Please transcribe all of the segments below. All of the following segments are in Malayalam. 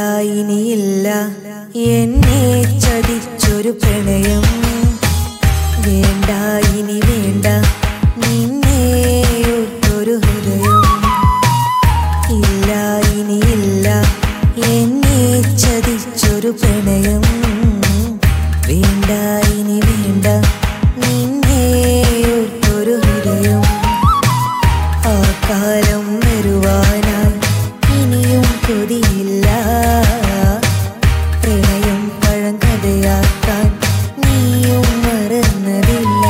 ഇനിയില്ല എന്നെ ചതിച്ചൊരു പ്രണയം വേണ്ട ഇനി വേണ്ട നിന്നെ ഓർത്തൊരു ഹൃദയം ഇല്ല ഇനിയില്ല എന്നെ ചതിച്ചൊരു പ്രണയം വേണ്ട ഇനി വേണ്ട നിന്നെ ഓർത്തൊരു ഹൃദയം ആ കാലം വരുവാനായി ഇനിയും കൊതിയില്ല പ്രണയം പഴങ്കഥയാക്കാൻ നീയും മറന്നതില്ല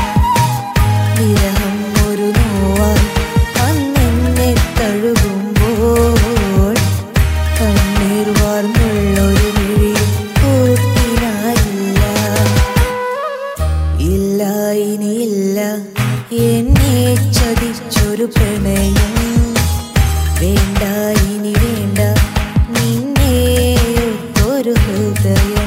വിരഹം ഒരു നോവായി അന്നെന്നെ തഴുകുമ്പോൾ കണ്ണീർ വാർന്നുള്ളൊരു വിഴി പൂർത്തിനായില്ല ഇല്ല ഇനിയില്ല എന്നെ ചതിച്ചൊരു പ്രണയം വേണ്ട ഇനി വേണ്ട നിന്നെ ഒരു ഹൃദയം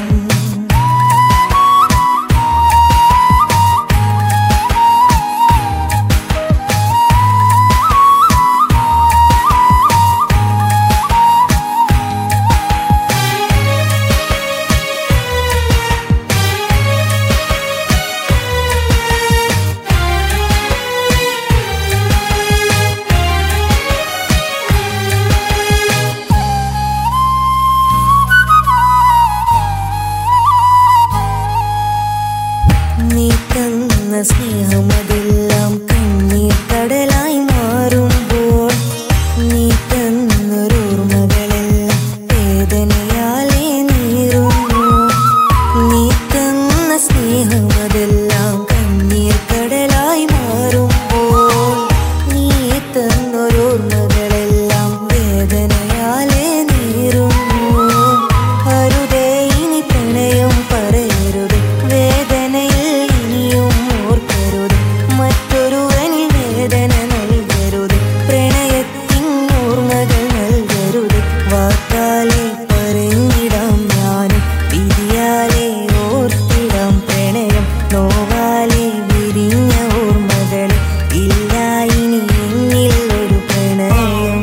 നീ തന്ന സ്നേഹമതെല്ലാം കണ്ണീർ കടലായി മാറുമ്പോൾ നീ തന്നൊരോർമ്മകളെല്ലാം വേദനയാലെ നീറുന്നു നീ തന്ന സ്നേഹമതെല്ലാം കണ്ണീർ കടലായി മാറുമ്പോൾ നീ തന്നൊരോർമ്മകളെല്ലാം വേദനയാലെ നീറുന്നു അരുതേ ഇനി പ്രണയം പറയരുത് വേദനയിൽ ഇനിയും ഓർക്കരുത് മറ്റൊരുവനിൽ വേദന നൽകരുത് പ്രണയത്തിൻ ഓർമ്മകൾ നൽകരുത് വാക്കാലെ പറഞ്ഞിടാം ഞാനും വിധിയാലെ ഓർത്തിടാം പ്രണയം നോവാലെ വിരിഞ്ഞ ഓർമ്മകൾ ഇല്ല ഇനി എന്നിൽ ഒരു പ്രണയം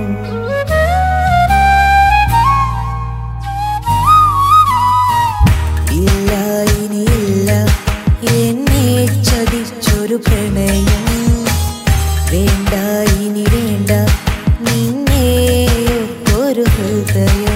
ഇല്ല ഇനിയില്ല എന്നെ ചതിച്ചൊരു പ്രണയം വേണ്ട ഇനി വേണ്ട നിന്നെ ഒരു ഹൃദയം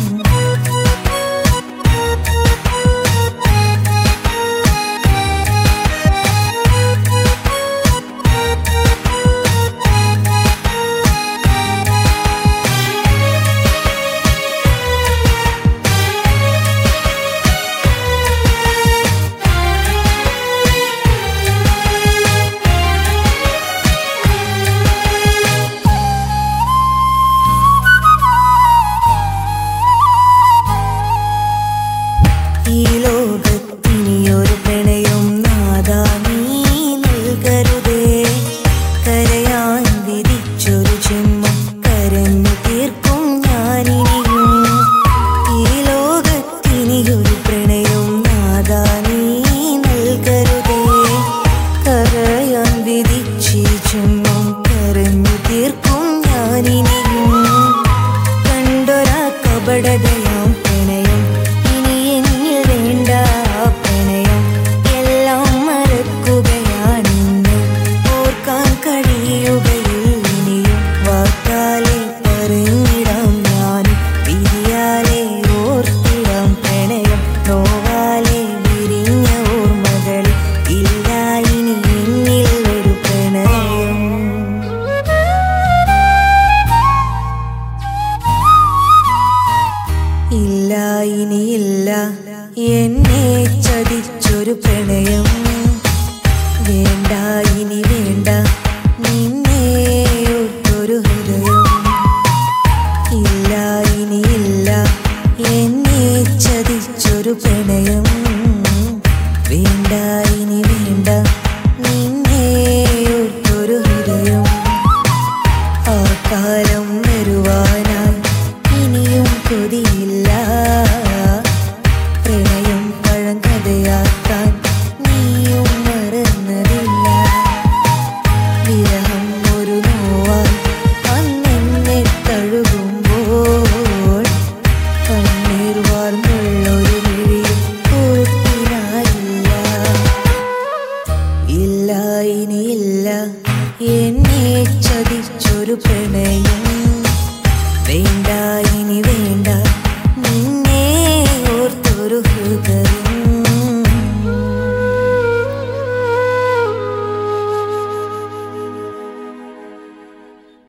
ഈ ലോകത്തിനിയൊരു പ്രണയം നാദാ നീ നൽകരുതേ കരയാൻ വിധിച്ചൊരു ജന്മം കരഞ്ഞു തീർക്കും ഞാനിനിയും ഈ ലോകത്തിനിയൊരു പ്രണയം നാദാ നീ നൽകരുതേ കരയാൻ വിധിച്ചി ജന്മം കരഞ്ഞു തീർക്കും ഞാനിനിയും കണ്ടൊരാ കപടതയാം പ്രണയം ഇനി എന്നിൽ വേണ്ട ആ പ്രണയം എല്ലാം മറക്കുകയാണിന്ന് ഓർക്കാൻ കഴിയുകയില്ല ഇനിയും വാക്കാലെ പറഞ്ഞിടാം ഞാനും വിധിയാലെ ഓർത്തിടാം പ്രണയം നോവാലെ വിരിഞ്ഞ ഓർമ്മകൾ ഇല്ല ഇനി എന്നിൽ ഒരു പ്രണയം ഇല്ല ഇനിയില്ല എന്നെ ചതിച്ചൊരു പ്രണയം വേണ്ട ഇനി വേണ്ട നിന്നെ ഓർത്തൊരു ഹൃദയം ഇല്ല ഇനിയില്ല എന്നെ ചതിച്ചൊരു പ്രണയം വേണ്ട ഇനി വേണ്ട നിന്നെ ഓർത്തൊരു ഹൃദയം ആ കാലം വരുവാനായി ഇനിയും കൊതിയില്ല